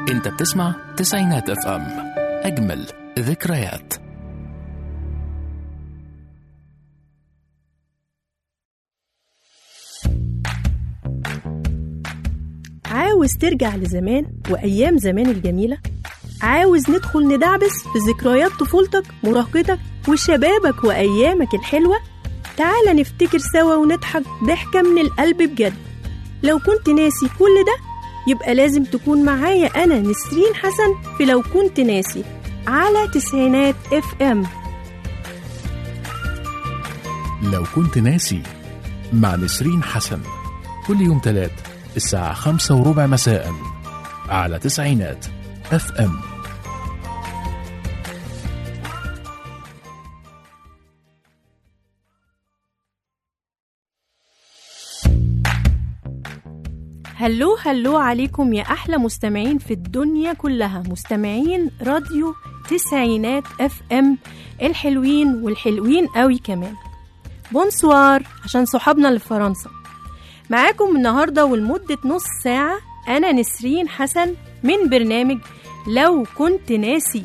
انت بتسمع تسعينات اف ام اجمل ذكريات عاوز ترجع لزمان وأيام زمان الجميلة؟ عاوز ندخل ندعبس في ذكريات طفولتك مراهقتك وشبابك وأيامك الحلوة؟ تعال نفتكر سوا ونضحك ضحكة من القلب بجد لو كنت ناسي كل ده يبقى لازم تكون معايا أنا نسرين حسن في لو كنت ناسي على تسعينات اف ام لو كنت ناسي مع نسرين حسن كل يوم تلات الساعة خمسة وربع مساء على تسعينات اف ام هلو هلو عليكم يا أحلى مستمعين في الدنيا كلها مستمعين راديو تسعينات اف ام الحلوين والحلوين قوي كمان بونسوار عشان صحابنا اللي في فرنسا معاكم النهاردة ولمدة نص ساعة أنا نسرين حسن من برنامج لو كنت ناسي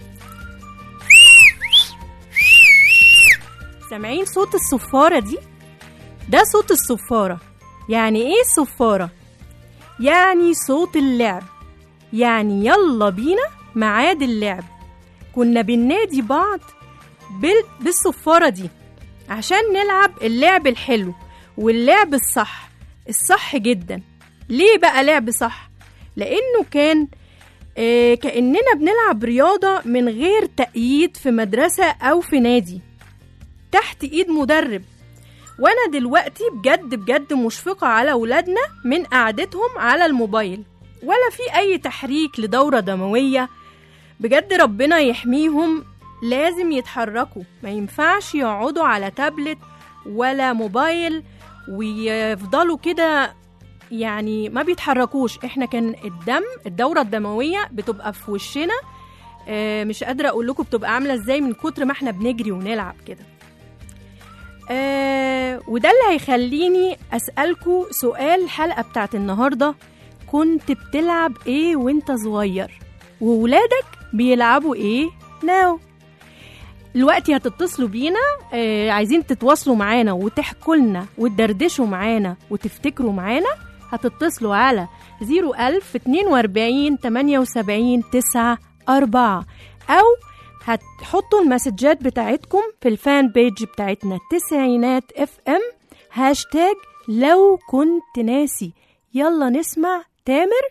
سامعين صوت الصفارة دي؟ ده صوت الصفارة يعني ايه الصفارة؟ يعني صوت اللعب يعني يلا بينا ميعاد اللعب كنا بننادي بعض بال- بالصفارة دي عشان نلعب اللعب الحلو واللعب الصح الصح جدا ليه بقى لعب صح لانه كان آه كاننا بنلعب رياضه من غير تأييد في مدرسه او في نادي تحت ايد مدرب وانا دلوقتي بجد بجد مشفقه على ولادنا من قعدتهم على الموبايل ولا في اي تحريك لدوره دمويه بجد ربنا يحميهم لازم يتحركوا ما ينفعش يقعدوا على تابلت ولا موبايل ويفضلوا كده يعني ما بيتحركوش احنا كان الدم الدورة الدموية بتبقى في وشنا اه مش قادرة اقول لكم بتبقى عاملة ازاي من كتر ما احنا بنجري ونلعب كده اه وده اللي هيخليني اسألكوا سؤال الحلقة بتاعت النهاردة كنت بتلعب ايه وانت صغير وولادك بيلعبوا ايه ناو دلوقتي هتتصلوا بينا آه عايزين تتواصلوا معانا وتحكوا لنا وتدردشوا معانا وتفتكروا معانا هتتصلوا على 01000 42 78 9 4 أو هتحطوا المسجات بتاعتكم في الفان بيج بتاعتنا التسعينات اف ام هاشتاج لو كنت ناسي يلا نسمع تامر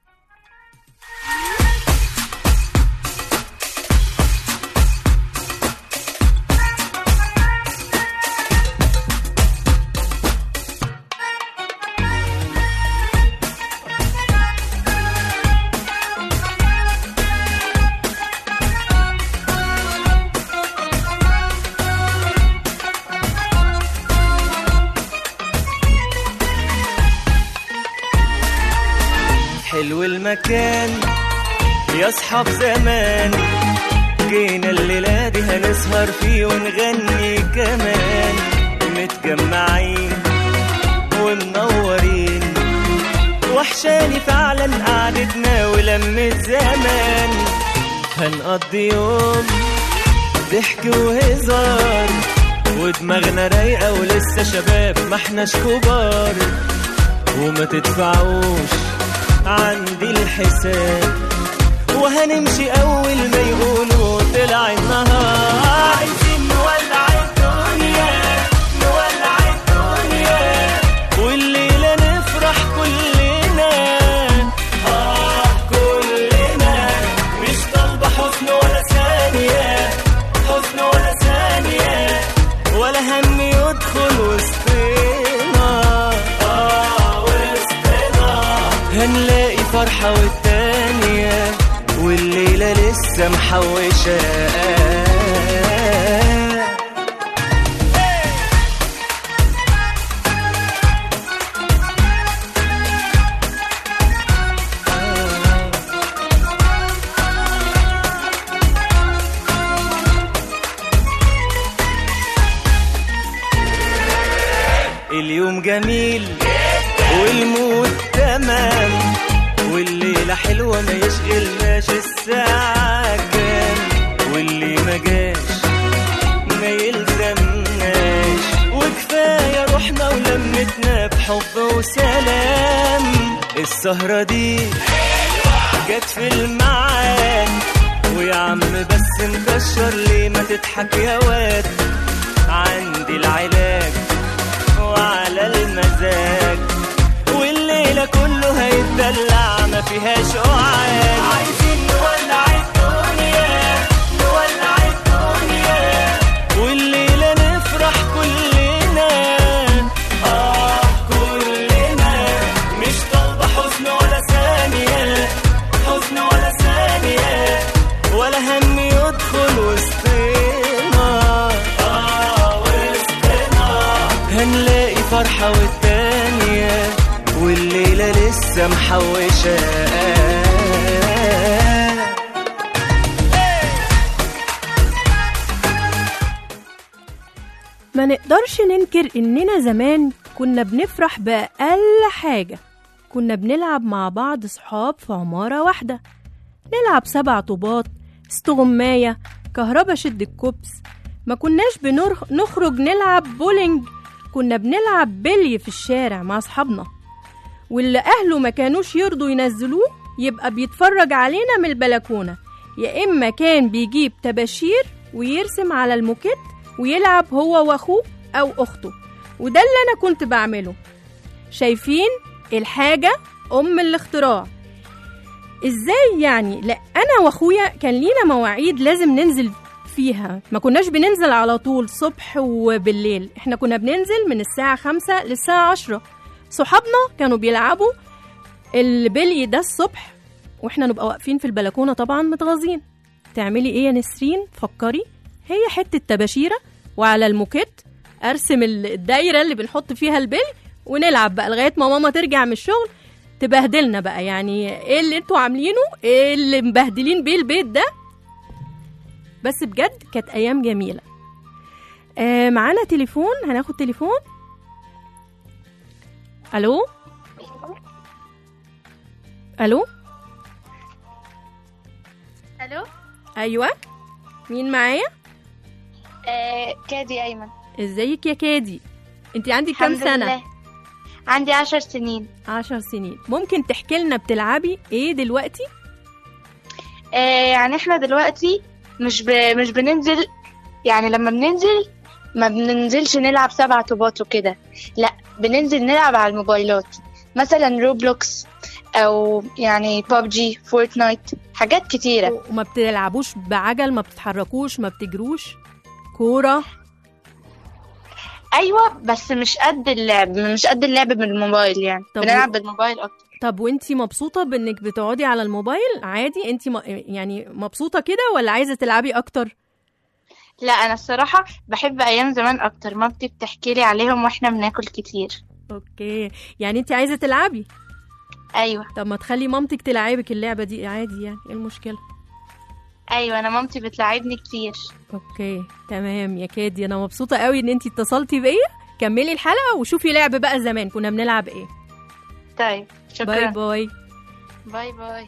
حلو المكان يا اصحاب زمان جينا الليلة دي هنسهر فيه ونغني كمان متجمعين ومنورين وحشاني فعلا قعدتنا ولمة زمان هنقضي يوم ضحك وهزار ودماغنا رايقة ولسه شباب ما احناش كبار وما تدفعوش عندي الحساب وهنمشي اول ما يقولوا طلع النهار عايزين نولع الدنيا نولع الدنيا والليلة نفرح كلنا اه كلنا مش طالبة حزن ولا ثانية حزن ولا ثانية ولا هم يدخل وسطنا اه وسطنا هنلاقي فرحة والتانية والليلة لسه محوشة اليوم جميل والمود تمام والليلة ليلة حلوة ما يشغلناش الساعة كام واللي ما جاش ما يلزمناش وكفاية روحنا ولمتنا بحب وسلام السهرة دي جت في الميعاد ويا عم بس مكشر ليه ما تضحك يا واد عندي العلاج وعلى المزاج والليلة كله هيتدلع ما فيهاش قعاد عايزين نولع الدنيا نولع الدنيا والليلة نفرح كلنا آه كلنا مش طالبة حزن ولا ثانية حزن ولا ثانية ولا هم يدخل وسطنا آه وسطنا هنلاقي فرحة والتانية والليلة لسه محوشة ما نقدرش ننكر إننا زمان كنا بنفرح بأقل حاجة كنا بنلعب مع بعض صحاب في عمارة واحدة نلعب سبع طوبات استغماية كهربا شد الكوبس ما كناش بنخرج نخرج نلعب بولينج كنا بنلعب بلي في الشارع مع أصحابنا واللي أهله ما كانوش يرضوا ينزلوه يبقى بيتفرج علينا من البلكونة يا إما كان بيجيب طباشير ويرسم على الموكيت ويلعب هو وأخوه أو أخته وده اللي أنا كنت بعمله شايفين الحاجة أم الاختراع إزاي يعني لا أنا وأخويا كان لينا مواعيد لازم ننزل فيها ما كناش بننزل على طول صبح وبالليل احنا كنا بننزل من الساعة خمسة للساعة عشرة صحابنا كانوا بيلعبوا البلي ده الصبح واحنا نبقى واقفين في البلكونة طبعا متغاظين تعملي ايه يا نسرين فكري هي حتة تباشيرة وعلى الموكيت ارسم الدايرة اللي بنحط فيها البلي ونلعب بقى لغاية ما ماما ترجع من الشغل تبهدلنا بقى يعني ايه اللي انتوا عاملينه ايه اللي مبهدلين بيه البيت ده بس بجد كانت ايام جميله آه معانا تليفون هناخد تليفون الو الو الو ايوه مين معايا آه كادي ايمن ازيك يا كادي انت عندك كام الحمد سنه لله. عندي عشر سنين عشر سنين ممكن تحكي لنا بتلعبي ايه دلوقتي آه يعني احنا دلوقتي مش ب... مش بننزل يعني لما بننزل ما بننزلش نلعب سبع طوبات وكده لا بننزل نلعب على الموبايلات مثلا روبلوكس او يعني ببجي فورتنايت حاجات كتيرة وما بتلعبوش بعجل ما بتتحركوش ما بتجروش كوره ايوه بس مش قد اللعب مش قد اللعب بالموبايل يعني طب بنلعب بالموبايل اكتر طب وانتي مبسوطة بانك بتقعدي على الموبايل عادي انتي م... يعني مبسوطة كده ولا عايزة تلعبي اكتر لا انا الصراحة بحب ايام زمان اكتر مامتي بتحكي لي عليهم واحنا بناكل كتير اوكي يعني انتي عايزة تلعبي ايوه طب ما تخلي مامتك تلعبك اللعبة دي عادي يعني ايه المشكلة ايوه انا مامتي بتلاعبني كتير اوكي تمام يا كادي انا مبسوطة قوي ان انتي اتصلتي بيا كملي الحلقة وشوفي لعب بقى زمان كنا بنلعب ايه طيب شكرا باي باي باي باي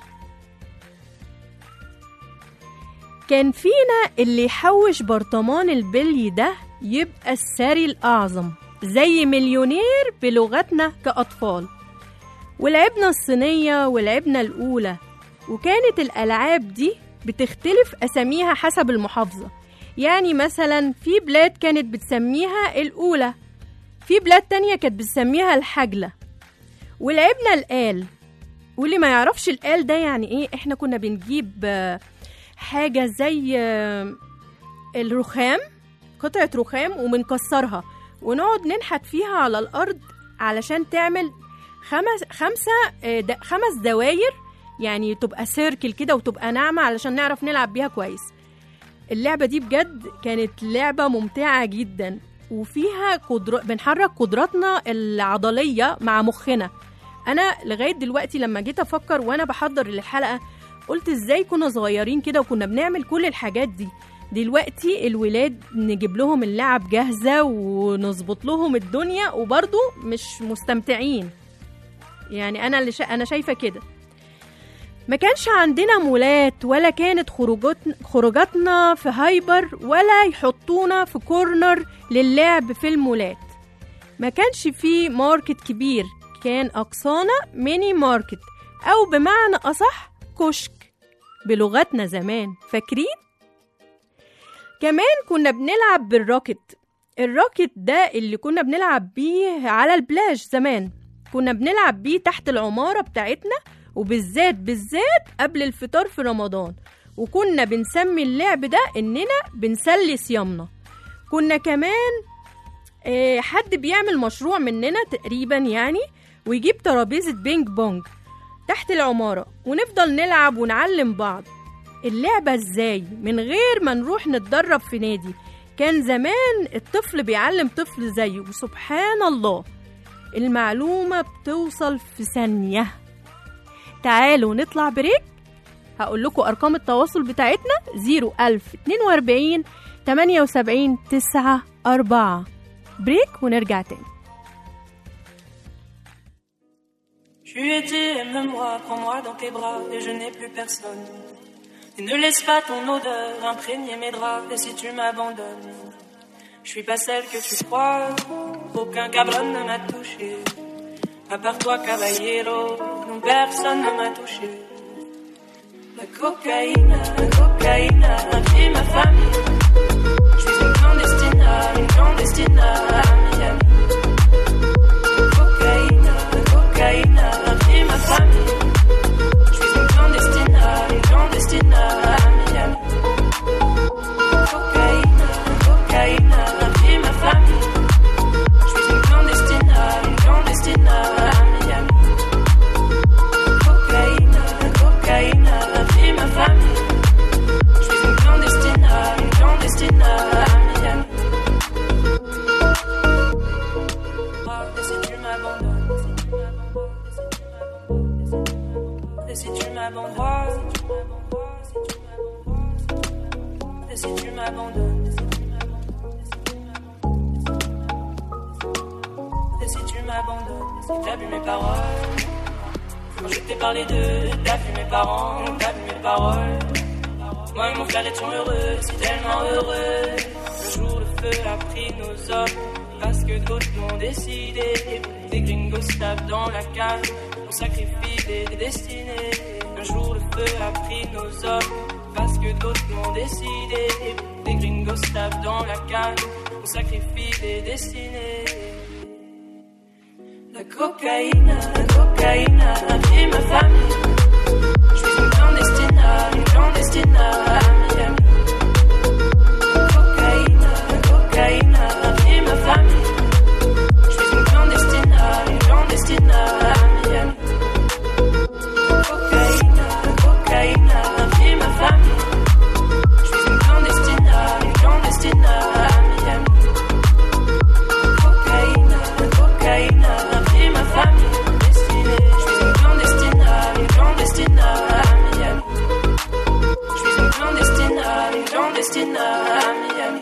كان فينا اللي يحوش برطمان البلي ده يبقى الثري الأعظم زي مليونير بلغتنا كأطفال ولعبنا الصينية ولعبنا الأولى وكانت الألعاب دي بتختلف أساميها حسب المحافظة يعني مثلا في بلاد كانت بتسميها الأولى في بلاد تانية كانت بتسميها الحجلة ولعبنا الآل واللي ما يعرفش الآل ده يعني إيه إحنا كنا بنجيب آه، حاجة زي آه، الرخام قطعة رخام وبنكسرها ونقعد ننحت فيها على الأرض علشان تعمل خمس خمسة آه، د- خمس دواير يعني تبقى سيركل كده وتبقى ناعمة علشان نعرف نلعب بيها كويس اللعبة دي بجد كانت لعبة ممتعة جدا وفيها قدر... بنحرك قدراتنا العضلية مع مخنا أنا لغاية دلوقتي لما جيت أفكر وأنا بحضر للحلقة قلت إزاي كنا صغيرين كده وكنا بنعمل كل الحاجات دي دلوقتي الولاد نجيب لهم اللعب جاهزة ونظبط لهم الدنيا وبرضو مش مستمتعين يعني أنا اللي شا... أنا شايفة كده ما كانش عندنا مولات ولا كانت خروجات خروجاتنا في هايبر ولا يحطونا في كورنر للعب في المولات ما كانش فيه ماركت كبير كان أقصانا ميني ماركت أو بمعنى أصح كشك بلغتنا زمان فاكرين؟ كمان كنا بنلعب بالراكت الراكت ده اللي كنا بنلعب بيه على البلاج زمان كنا بنلعب بيه تحت العمارة بتاعتنا وبالذات بالذات قبل الفطار في رمضان وكنا بنسمي اللعب ده إننا بنسلي صيامنا كنا كمان آه، حد بيعمل مشروع مننا تقريبا يعني ويجيب ترابيزة بينج بونج تحت العمارة ونفضل نلعب ونعلم بعض اللعبة ازاي من غير ما نروح نتدرب في نادي كان زمان الطفل بيعلم طفل زيه وسبحان الله المعلومة بتوصل في ثانية تعالوا نطلع بريك هقول لكم أرقام التواصل بتاعتنا 01042 78 9 4 بريك ونرجع تاني Je lui ai dit, aime-moi, prends-moi dans tes bras, et je n'ai plus personne. Et ne laisse pas ton odeur imprégner mes draps, et si tu m'abandonnes, je suis pas celle que tu crois, aucun cabron ne m'a touché. À part toi, caballero, non personne ne m'a touché. La cocaïne, la cocaïne a pris ma famille. Je suis une clandestine, une clandestine à Miami. La cocaïne, la cocaïne a pris ma famille. Je suis une clandestine, une clandestine à Miami. La cocaïne, la cocaïne a pris ma famille. Je suis une clandestine, une clandestine à Miami. Cocaïne, cocaïne a pris ma famille. Je suis une clandestine, une clandestine à Miami. Et si tu m'abandonnes, et si tu m'abandonnes, et si tu m'abandonnes, et si tu m'abandonnes, si t'as vu mes paroles. Quand je t'ai parlé d'eux, t'as vu mes parents, t'as vu mes paroles. Moi et mon frère étions heureux, si tellement heureux. Le jour le feu a pris nos hommes, parce que d'autres l'ont décidé. Des gringos se tapent dans la cale, on sacrifie des, des destinées. Un jour le feu a pris nos hommes, parce que d'autres l'ont décidé. Des gringos se tapent dans la cale, on sacrifie des destinées. La cocaïne, la cocaïne a pris ma famille. Je suis une clandestine, une clandestine à Miami. La cocaïne, la cocaïne a pris ma famille. Je suis une clandestine, une clandestine à Miami. La cocaïne, la cocaïne a pris ma famille. Je suis une clandestine, une clandestine à Miami. Cocaïne, cocaïne a pris ma famille. Destinée, je suis une clandestine, une clandestine à Miami. Je suis une clandestine, une clandestine à Miami.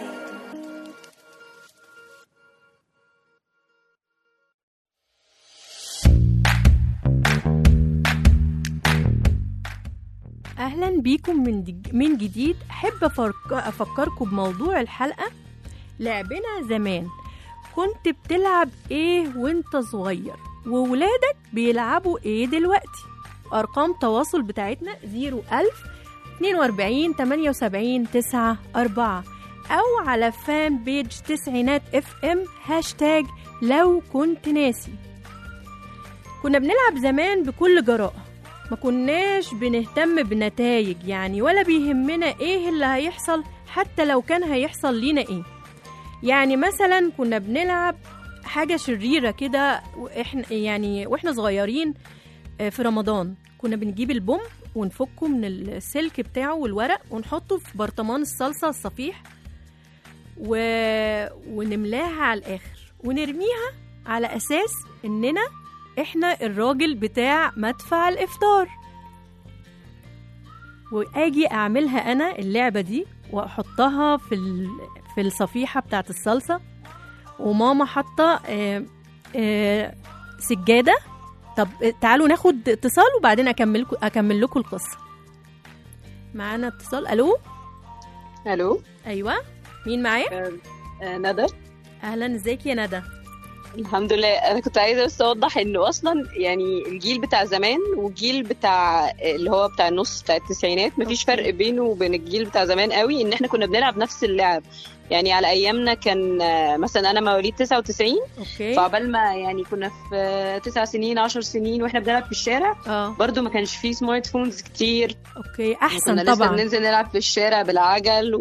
اهلا بيكم من دج... من جديد احب أفرك... افكركم بموضوع الحلقه لعبنا زمان كنت بتلعب ايه وانت صغير وولادك بيلعبوا ايه دلوقتي ارقام تواصل بتاعتنا 01000 42 78 9 4 او على فان بيج تسعينات اف ام هاشتاج لو كنت ناسي كنا بنلعب زمان بكل جراءة ما كناش بنهتم بنتائج يعني ولا بيهمنا ايه اللي هيحصل حتى لو كان هيحصل لينا ايه يعني مثلا كنا بنلعب حاجة شريرة كده واحنا يعني واحنا صغيرين آه، في رمضان كنا بنجيب البوم ونفكه من السلك بتاعه والورق ونحطه في برطمان الصلصة الصفيح و... ونملاها على الآخر ونرميها على أساس إننا إحنا الراجل بتاع مدفع الإفطار وأجي أعملها أنا اللعبة دي وأحطها في ال... في الصفيحة بتاعت الصلصة وماما حاطة آه، آه، سجادة طب تعالوا ناخد اتصال وبعدين اكمل اكمل لكم القصه معانا اتصال الو الو ايوه مين معايا آه، آه، ندى اهلا ازيك يا ندى الحمد لله انا كنت عايزه بس اوضح انه اصلا يعني الجيل بتاع زمان والجيل بتاع اللي هو بتاع النص بتاع التسعينات مفيش فرق بينه وبين الجيل بتاع زمان قوي ان احنا كنا بنلعب نفس اللعب يعني على ايامنا كان آه، مثلا انا مواليد 99 اوكي فعقبال ما يعني كنا في آه، تسع سنين عشر سنين واحنا بنلعب في الشارع اه برضو ما كانش فيه سمارت فونز كتير اوكي كنا احسن لسه طبعا بننزل نلعب في الشارع بالعجل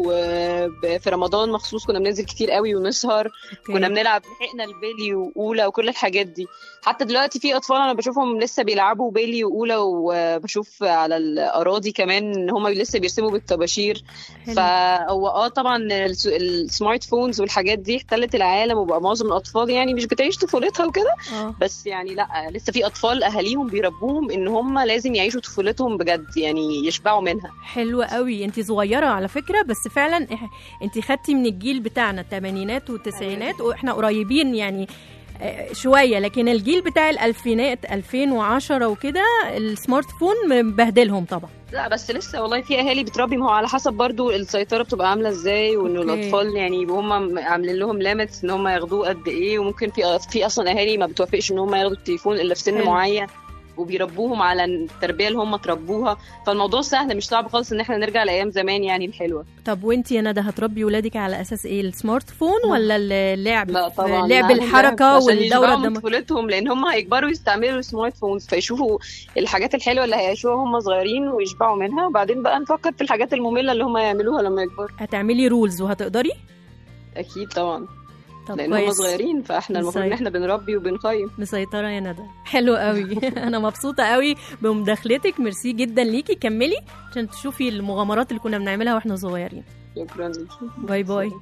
وفي رمضان مخصوص كنا بننزل كتير قوي ونسهر أوكي. كنا بنلعب لحقنا البيلي واولى وكل الحاجات دي حتى دلوقتي في اطفال انا بشوفهم لسه بيلعبوا بيلي واولى وبشوف على الاراضي كمان ان هم لسه بيرسموا بالطباشير حلو. فهو اه طبعا الس- السمارت فونز والحاجات دي احتلت العالم وبقى معظم الاطفال يعني مش بتعيش طفولتها وكده اه بس يعني لا لسه في اطفال اهاليهم بيربوهم ان هم لازم يعيشوا طفولتهم بجد يعني يشبعوا منها حلوة قوي انت صغيرة على فكرة بس فعلا إح- انت خدتي من الجيل بتاعنا الثمانينات والتسعينات واحنا قريبين يعني آه، شوية لكن الجيل بتاع الألفينات 2010 وكده السمارت فون مبهدلهم طبعا لا بس لسه والله في اهالي بتربي ما هو على حسب برضو السيطره بتبقى عامله ازاي وانه أوكي. الاطفال يعني هم عاملين لهم ليميتس ان هم ياخدوه قد ايه وممكن في في اصلا اهالي ما بتوافقش ان هم ياخدوا التليفون الا في سن حلو. معين وبيربوهم على التربيه اللي هم تربوها فالموضوع سهل مش صعب خالص ان احنا نرجع لايام زمان يعني الحلوه طب وانت يا ندى هتربي ولادك على اساس ايه السمارت فون ولا اللعب لا طبعا لعب معاهم الحركة عشان والدورة يشبعوا من الدموية طفولتهم لان هم هيكبروا يستعملوا السمارت فونز فيشوفوا الحاجات الحلوه اللي هيعيشوها هم صغيرين ويشبعوا منها وبعدين بقى نفكر في الحاجات الممله اللي هم يعملوها لما يكبروا هتعملي رولز وهتقدري اكيد طبعا طب لان هم كويس صغيرين فاحنا المفروض ان مسيطر. احنا بنربي وبنقيم مسيطرة يا ندى حلو قوي انا مبسوطة قوي بمداخلتك ميرسي جدا ليكي كملي عشان تشوفي المغامرات اللي كنا بنعملها واحنا صغيرين شكرا ليكي باي باي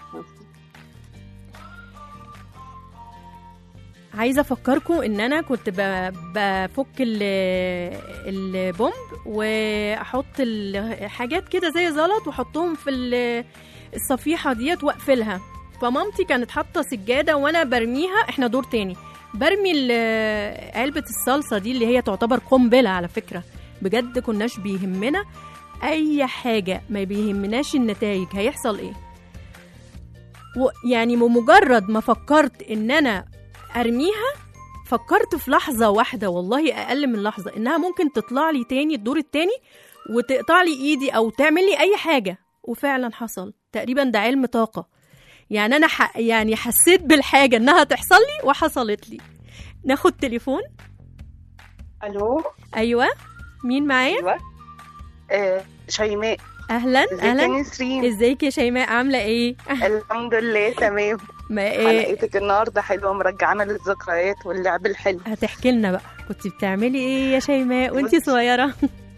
عايزه افكركم ان انا كنت ب- بفك ال- البومب واحط الحاجات كده زي زلط واحطهم في ال- الصفيحه ديت واقفلها فمامتي كانت حاطه سجاده وانا برميها احنا دور تاني برمي ال- علبه الصلصه دي اللي هي تعتبر قنبله على فكره بجد كناش بيهمنا اي حاجه ما بيهمناش النتائج هيحصل ايه ويعني بمجرد ما فكرت ان انا ارميها فكرت في لحظة واحدة والله أقل من لحظة إنها ممكن تطلع لي تاني الدور التاني وتقطع لي إيدي أو تعمل لي أي حاجة وفعلا حصل تقريبا ده علم طاقة يعني أنا ح... يعني حسيت بالحاجة إنها تحصل لي وحصلت لي ناخد تليفون الو أيوة مين معايا ايوه آه شيماء أهلا ازيك يا أهلا نسرين ازيك يا شيماء عاملة إيه؟ الحمد لله تمام ما إيه حلقتك النهارده حلوه مرجعانا للذكريات واللعب الحلو هتحكي لنا بقى كنت بتعملي ايه يا شيماء وانتي بصي. صغيرة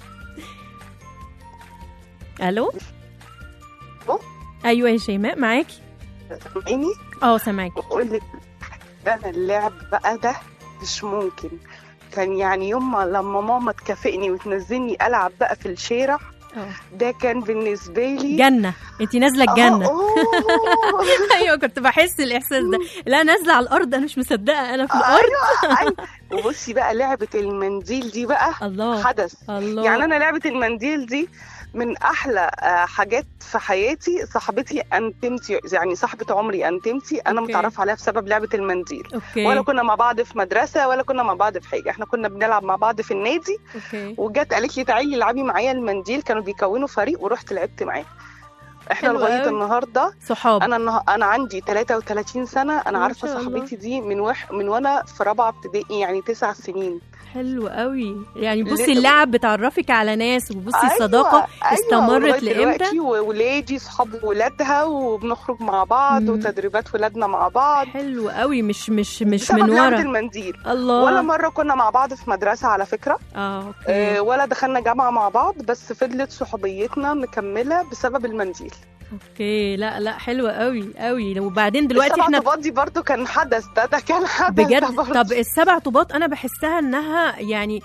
الو ألو؟ ايوه يا شيماء معاكي سامعيني اه سامعاكي بقول لك ده انا اللعب بقى ده مش ممكن كان يعني يوم ما لما ماما تكافئني وتنزلني العب بقى في الشارع اه ده كان بالنسبه لي جنة انتي نازلة الجنة آه، أوه. ايوه كنت بحس الاحساس ده لا نازلة على الارض انا مش مصدقة انا في الارض ايوه ايوه وبصي بقى لعبه المنديل دي بقى الله حدث الله يعني انا لعبه المنديل دي من احلى آه، حاجات في حياتي صاحبتي انتمتي يعني صاحبه عمري انتمتي انا أوكي. متعرفه عليها بسبب لعبه المنديل اوكي ولا كنا مع بعض في مدرسه ولا كنا مع بعض في حاجه احنا كنا بنلعب مع بعض في النادي اوكي وجت قالت لي تعالي العبي معايا المنديل كانوا بيكونوا فريق ورحت لعبت معاه احنا حلو لغايه أوي. النهارده صحاب انا النه... انا عندي 33 سنه انا ما عارفه شاء الله. صاحبتي دي من وح... من وانا في رابعه ابتدائي يعني تسع سنين حلو قوي يعني ليه- بصي اللعب بتعرفك على ناس وبصي أيوة، الصداقة أيوة، استمرت ولغاية لإمتى؟ دلوقتي وولادي صحاب ولادها وبنخرج مع بعض مم. وتدريبات ولادنا مع بعض حلو قوي مش مش مش بسبب من لعبة ورا المنديل الله ولا مرة كنا مع بعض في مدرسة على فكرة اه اوكي آه، ولا دخلنا جامعة مع بعض بس فضلت صحوبيتنا مكملة بسبب المنديل اوكي لا لا حلوة قوي قوي وبعدين دلوقتي السبع احنا طوبات دي برضو كان حدث ده ده كان حدث ده بجد برضو. طب السبع طوبات انا بحسها انها يعني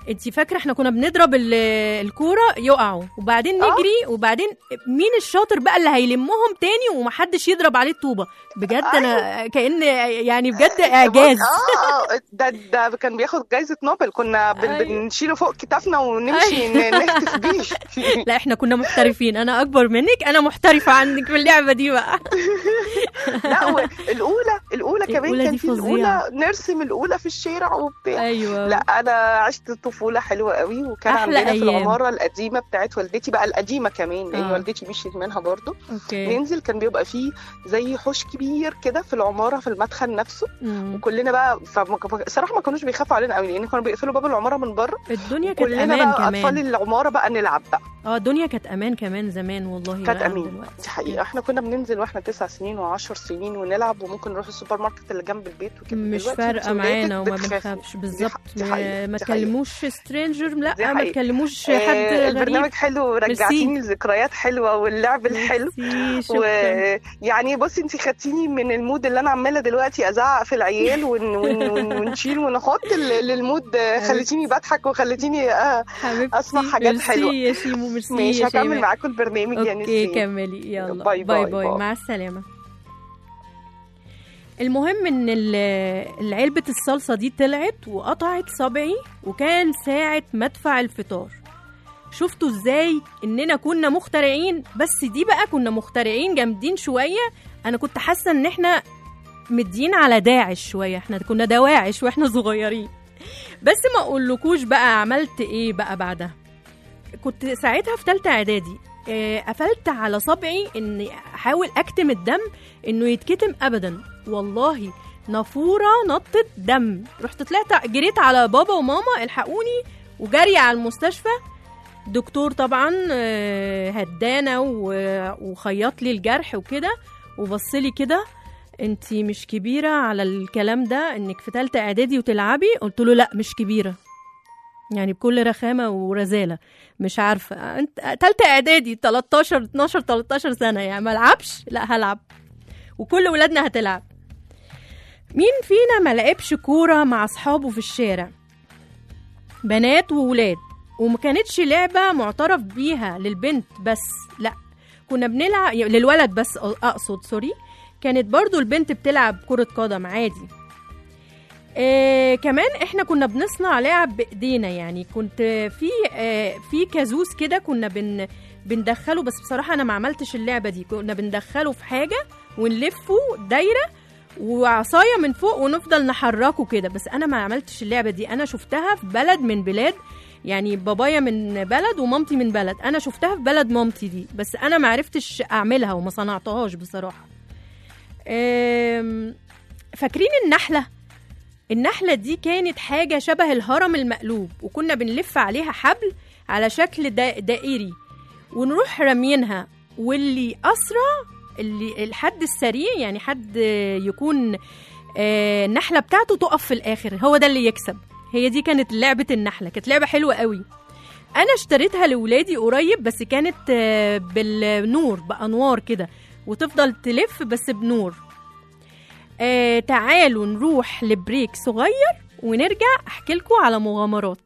انت فاكره احنا كنا بنضرب ال- الكوره يقعوا وبعدين آه. نجري وبعدين مين الشاطر بقى اللي هيلمهم تاني ومحدش يضرب عليه الطوبه بجد انا كأن يعني بجد اعجاز اه آه، ده ده كان بياخد جايزة نوبل كنا بن- أيوة. بنشيله فوق كتافنا ونمشي ن- نهتف بيه لا احنا كنا محترفين انا اكبر منك انا محترفه عنك في اللعبه دي بقى لا و- الاولى الاولى كمان الأولى كان دي في فظيعة. الاولى نرسم الاولى في الشارع وبتاع ايوه لا انا عشت طفوله حلوه قوي وكان أحلى عندنا في أيام. العماره القديمه بتاعت والدتي بقى القديمه كمان لان آه. والدتي مشيت منها برضو اوكي ننزل كان بيبقى فيه زي حوش كبير كده في العماره في المدخل نفسه مم. وكلنا بقى صراحه ما كانوش بيخافوا علينا قوي لان كانوا بيقفلوا باب العماره من بره الدنيا كانت كلنا امان بقى اطفال كمان العماره بقى نلعب بقى اه الدنيا كانت امان كمان زمان والله كانت غير عن امين دلوقتي. دي حقيقه احنا كنا بننزل واحنا تسع سنين وعشر سنين ونلعب وممكن نروح السوبر ماركت اللي جنب البيت وكده مش دلوقتي فارقه انتوا ولادك معانا وما بتخافوا. بنخافش دي بالظبط ح- دي حقيقة، ما دي حقيقة. تكلموش سترينجر دي لا ما حقيقة. تكلموش حد آه، غريب البرنامج حلو رجعتيني لذكريات حلوه واللعب الحلو ميرسي، شكراً. ويعني بصي انت خدتيني من المود اللي انا عماله دلوقتي ازعق في العيال ون... ون... ون... ونشيل ونحط ال- للمود خليتيني بضحك وخليتيني آه، حبيبتي أسمع حاجات ميرسي حلوة. يا شيمو ميرسي ماشي يا هكمل شيماء. معاكم البرنامج يا اوكي نسرين كملي يلا باي باي باي باي, باي. مع السلامه المهم ان ال- علبة الصلصة دي طلعت وقطعت صبعي وكان ساعة مدفع الفطار شفتوا ازاي اننا كنا مخترعين بس دي بقى كنا مخترعين جامدين شوية انا كنت حاسة ان احنا مدين على داعش شوية احنا كنا دواعش واحنا صغيرين بس ما اقولكوش بقى عملت ايه بقى بعدها كنت ساعتها في تالتة اعدادي آه، قفلت على صبعي اني احاول اكتم الدم انه يتكتم ابدا والله نافوره نطت دم رحت طلعت جريت على بابا وماما الحقوني وجري على المستشفى دكتور طبعا آه، هدانا و- وخيط لي الجرح وكده وبص لي كده انتي مش كبيره على الكلام ده انك في تالتة اعدادي وتلعبي قلت له لا مش كبيره يعني بكل رخامه ورزاله مش عارفه انت تالتة اعدادي 13 12 13 سنه يعني ما العبش لا هلعب وكل ولادنا هتلعب مين فينا ما لعبش كوره مع اصحابه في الشارع بنات وولاد وما كانتش لعبه معترف بيها للبنت بس لا كنا بنلعب للولد بس اقصد سوري كانت برضو البنت بتلعب كرة قدم عادي آه كمان احنا كنا بنصنع لعب بايدينا يعني كنت في آه في كازوس كده كنا بن بندخله بس بصراحه انا ما عملتش اللعبه دي كنا بندخله في حاجه ونلفه دايره وعصايه من فوق ونفضل نحركه كده بس انا ما عملتش اللعبه دي انا شفتها في بلد من بلاد يعني بابايا من بلد ومامتي من بلد انا شفتها في بلد مامتي دي بس انا ما عرفتش اعملها وما صنعتهاش بصراحه آم، فاكرين النحله النحلة دي كانت حاجة شبه الهرم المقلوب وكنا بنلف عليها حبل على شكل دا دائري ونروح رامينها واللي أسرع اللي الحد السريع يعني حد يكون آه، النحلة بتاعته تقف في الآخر هو ده اللي يكسب هي دي كانت لعبة النحلة كانت لعبة حلوة قوي أنا اشتريتها لولادي قريب بس كانت آه، بالنور بأنوار كده وتفضل تلف بس بنور آه تعالوا نروح لبريك صغير ونرجع احكي لكم على مغامرات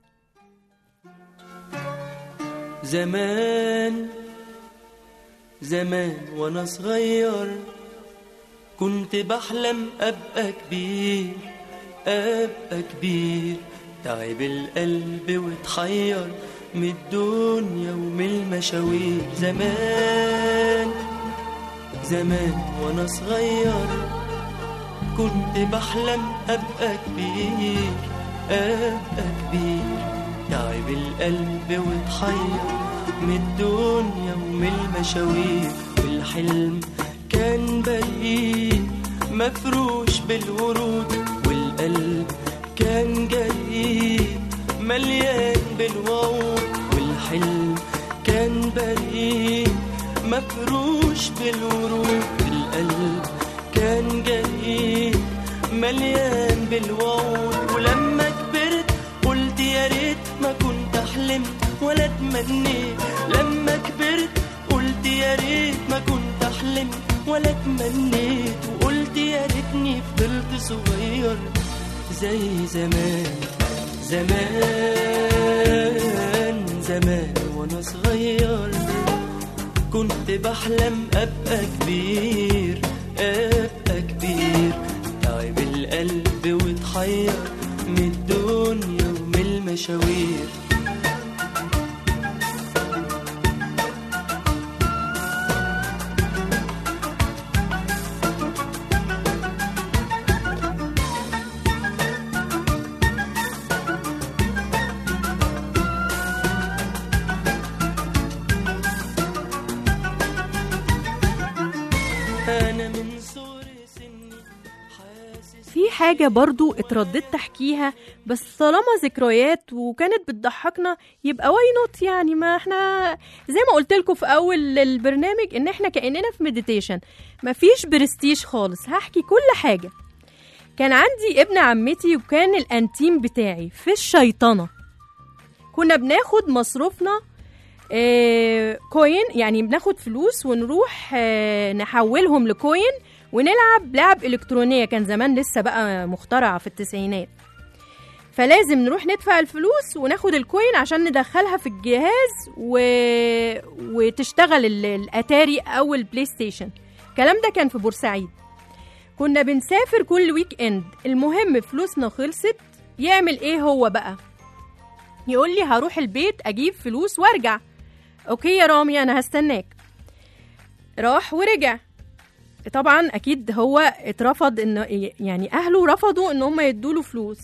زمان زمان وانا صغير كنت بحلم ابقى كبير ابقى كبير تعب القلب واتحير من الدنيا ومن المشاوير زمان زمان وانا صغير كنت بحلم ابقى كبير ابقى كبير تعب القلب واتحير من الدنيا ومن المشاوير والحلم كان بريء مفروش بالورود والقلب كان جريء مليان بالوعود والحلم كان بريء مفروش بالورود القلب كان جريء مليان بالوعود ولما كبرت قلت يا ريت ما كنت حلمت ولا تمنيت لما كبرت قلت يا ريت ما كنت حلمت ولا تمنيت وقلت يا ريتني فضلت صغير زي زمان زمان زمان وانا صغير كنت بحلم ابقى كبير ابقى كبير تعب القلب واتحير من الدنيا ومن المشاوير انا من صغر سني حاسس في حاجة برضو اترددت تحكيها بس طالما ذكريات وكانت بتضحكنا يبقى واي نوت يعني ما احنا زي ما قلت لكم في اول البرنامج ان احنا كأننا في مديتيشن مفيش برستيج خالص هحكي كل حاجة كان عندي ابن عمتي وكان الانتيم بتاعي في الشيطنة كنا بناخد مصروفنا آه، كوين يعني بناخد فلوس ونروح آه، نحولهم لكوين ونلعب لعب إلكترونية كان زمان لسه بقى مخترعة في التسعينات فلازم نروح ندفع الفلوس وناخد الكوين عشان ندخلها في الجهاز و... وتشتغل ال- الأتاري أو البلاي ستيشن الكلام ده كان في بورسعيد كنا بنسافر كل ويك اند المهم فلوسنا خلصت يعمل ايه هو بقى يقول لي هروح البيت اجيب فلوس وارجع اوكي يا رامي انا هستناك راح ورجع طبعا اكيد هو اترفض ان يعني اهله رفضوا ان هم يدوله فلوس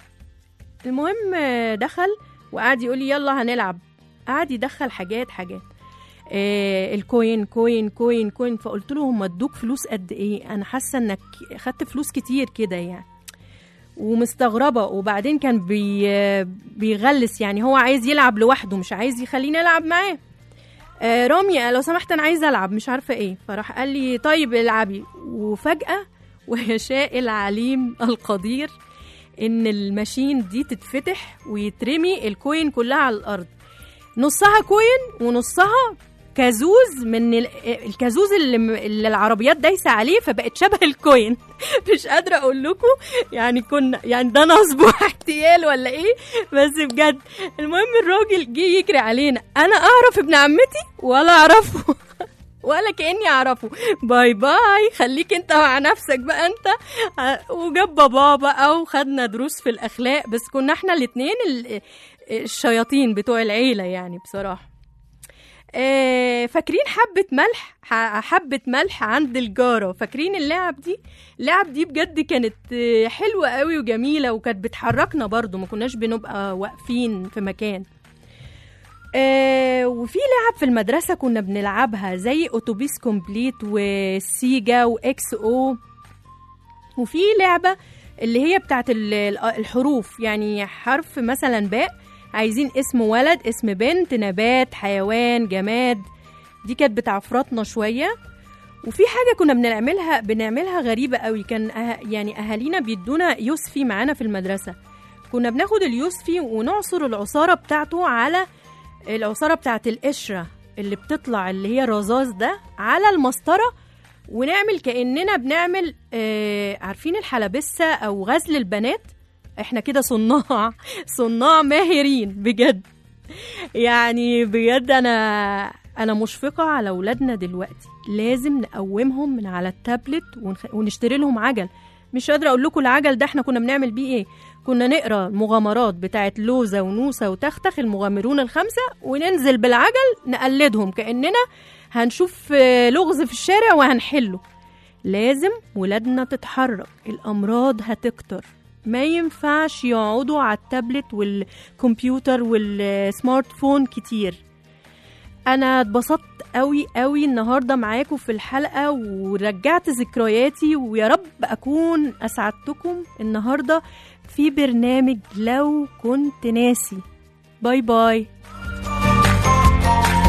المهم آه، دخل وقعد يقول لي يلا هنلعب قعد يدخل حاجات حاجات آه الكوين كوين كوين كوين فقلت له هم ادوك فلوس قد ايه انا حاسه انك خدت فلوس كتير كده يعني ومستغربه وبعدين كان بي بيغلس يعني هو عايز يلعب لوحده مش عايز يخليني العب معاه آه رامي لو سمحت انا عايزه العب مش عارفه ايه فراح قال لي طيب العبي وفجاه ويشاء العليم القدير ان الماشين دي تتفتح ويترمي الكوين كلها على الارض نصها كوين ونصها كازوز من ال- الكازوز اللي, اللي العربيات دايسه عليه فبقت شبه الكوين مش قادره اقول لكم يعني كنا يعني ده نصب واحتيال ولا ايه بس بجد المهم الراجل جه يجري علينا انا اعرف ابن عمتي ولا اعرفه ولا كاني اعرفه باي باي خليك انت مع نفسك بقى انت ع- وجاب بابا بقى وخدنا دروس في الاخلاق بس كنا احنا الاتنين ال- الشياطين بتوع العيله يعني بصراحه آه، فاكرين حبة ملح ح- حبة ملح عند الجارة فاكرين اللعب دي اللعب دي بجد كانت آه، حلوة قوي وجميلة وكانت بتحركنا برضو ما كناش بنبقى واقفين في مكان آه وفي لعب في المدرسة كنا بنلعبها زي أوتوبيس كومبليت وسيجا وإكس أو وفي لعبة اللي هي بتاعت ال- ال- الحروف يعني حرف مثلا باء عايزين اسم ولد اسم بنت نبات حيوان جماد دي كانت بتعفرطنا شوية وفي حاجة كنا بنعملها بنعملها غريبة قوي كان أه يعني أهالينا بيدونا يوسفي معانا في المدرسة كنا بناخد اليوسفي ونعصر العصارة بتاعته على العصارة بتاعت القشرة اللي بتطلع اللي هي الرذاذ ده على المسطرة ونعمل كأننا بنعمل آه عارفين الحلبسة أو غزل البنات احنا كده صناع صناع ماهرين بجد يعني بجد انا انا مشفقه على اولادنا دلوقتي لازم نقومهم من على التابلت ونخ... ونشتري لهم عجل مش قادره اقول لكم العجل ده احنا كنا بنعمل بيه ايه كنا نقرا المغامرات بتاعت لوزة ونوسة وتختخ المغامرون الخمسة وننزل بالعجل نقلدهم كأننا هنشوف آه، لغز في الشارع وهنحله لازم ولادنا تتحرك الأمراض هتكتر ما ينفعش يقعدوا على التابلت والكمبيوتر والسمارت فون كتير انا اتبسطت قوي قوي النهارده معاكم في الحلقه ورجعت ذكرياتي ويا رب اكون اسعدتكم النهارده في برنامج لو كنت ناسي باي باي